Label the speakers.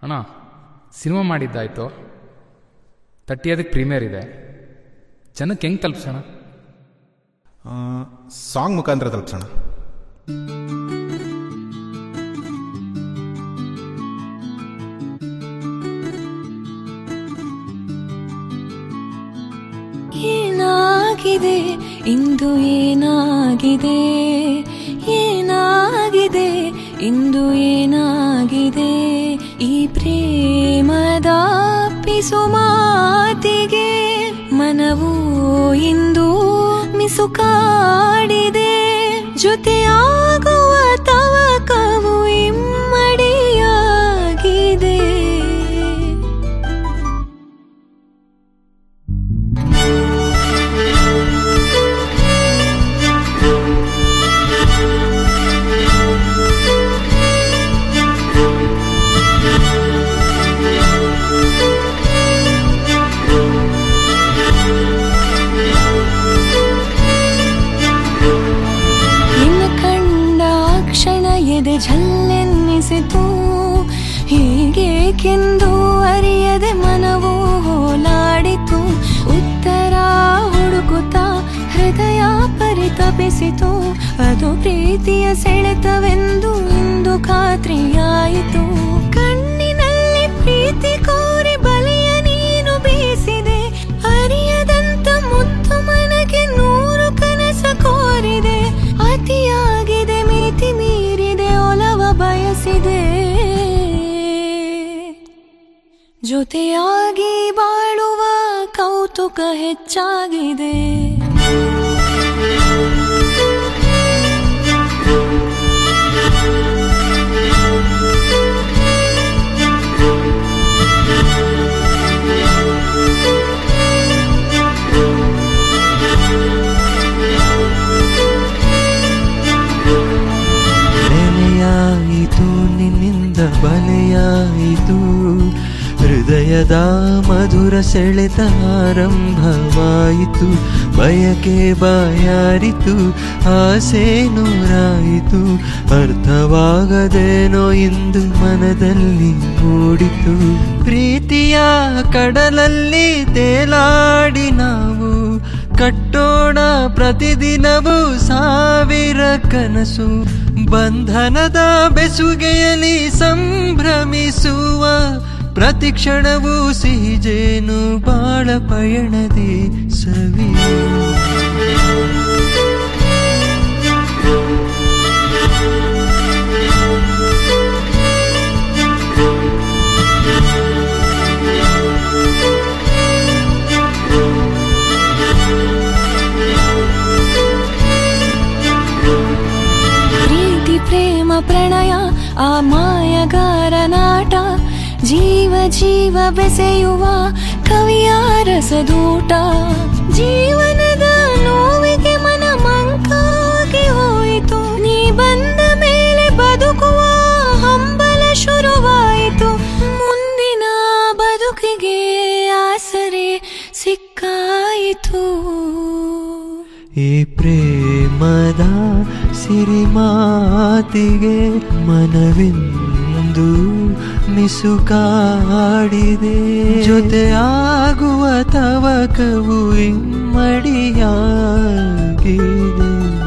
Speaker 1: ಅಣ್ಣ cinema ಮಾಡಿದ್ದಾಯಿತು ತರ್ಟಿಯದಕ್ಕೆ premier ಇದೆ ಜನಕ್ಕೆ ಹೆಂಗೆ ತಲುಪ್ಸೋಣ
Speaker 2: ಸಾಂಗ್ ಮುಖಾಂತರ ತಲುಪ್ಸೋಣ
Speaker 3: ಏನಾಗಿದೆ ಇಂದು ಏನಾಗಿದೆ ಏನಾಗಿದೆ ಇಂದು ಏನಾಗಿದೆ ಈ ಪ್ರೇಮದ ಪಿಸು ಮಾತಿಗೆ ಮನವು ಇಂದು ಮಿಸುಕಾಡಿದೆ ಜೊತೆಯಾಗುವ ತವಕವು ಇಮ್ಮಡಿಯಾಗಿದೆ ನಿನ್ನ ಕಂಡ ಆ ಕ್ಷಣ ಎದೆ ಝಲ್ಲೆನ್ನಿಸಿತು ಹೀಗೇಕೆಂದು ಅರಿಯದೆ ಮನವು ಹೋಲಾಡಿತು ಉತ್ತರ ಹುಡುಕುತ್ತಾ ಹೃದಯ ಪರಿತಪಿಸಿತು ಅದು ಪ್ರೀತಿಯ ಸೆಳೆತವೆಂದು ಇಂದು ಖಾತ್ರಿಯಾಯಿತು ಕಣ್ಣಿನಲ್ಲಿ ಪ್ರೀತಿ ಕೋರಿ ಬಲಿಯ ನೀನು ಬೀಸಿದೆ ಅರಿಯದಂತ ಮುತ್ತು ಮನಗೆ ನೂರು ಕನಸ ಕೋರಿದೆ ಅತಿಯಾಗಿದೆ ಮಿತಿ ಮೀರಿದೆ ಒಲವ ಬಯಸಿದೆ ಜೊತೆಯಾಗಿ ಬಾಳುವ ಕೌತುಕ ಹೆಚ್ಚಾಗಿದೆ
Speaker 4: ನೆಲೆಯಾಯಿತು ನಿನ್ನಿಂದ ಬಲೆಯಾಯಿತು ಹೃದಯದ ಮಧುರ ಸೆಳೆತ ಆರಂಭವಾಯಿತು ಬಯಕೆ ಬಾಯಾರಿತು ಆಸೆ ನೂರಾಯಿತು ಅರ್ಥವಾಗದೇನೋ ಇಂದು ಮನದಲ್ಲಿ ಮೂಡಿತು ಪ್ರೀತಿಯ ಕಡಲಲ್ಲಿ ತೇಲಾಡಿ ನಾವು ಕಟ್ಟೋಣ ಪ್ರತಿದಿನವೂ ಸಾವಿರ ಕನಸು ಬಂಧನದ ಬೆಸುಗೆಯಲ್ಲಿ ಸಂಭ್ರಮಿಸುವ ಪ್ರತಿ ಕ್ಷಣವೂ ಸಿಹಿಜೇನು ಬಾಳ ಪಯಣದಿ ಸವಿ
Speaker 3: ಪ್ರೀತಿ ಪ್ರೇಮ ಪ್ರಣಯ ಆ ಮಾಯಗಾರ ನಾಟ ಜೀವ ಜೀವ ಬೆಸೆಯುವ ಕವಿಯ ರಸದೂಟ ಜೀವನದ ನೋವಿಗೆ ಮನ ಮಂಕಾಗಿ ಹೋಯಿತು ನೀ ಬಂದ ಮೇಲೆ ಬದುಕುವ ಹಂಬಲ ಶುರುವಾಯಿತು ಮುಂದಿನ ಬದುಕಿಗೆ ಆಸರೆ ಸಿಕ್ಕಾಯಿತು
Speaker 4: ಈ ಪ್ರೇಮದ ಸಿರಿಮಾತಿಗೆ ಮನವಿಂದು ಮಿಸುಕಾಡಿದೆ ಜೊತೆಯಾಗುವ ತವಕವು ಇಮ್ಮಡಿಯಾಗಿದೆ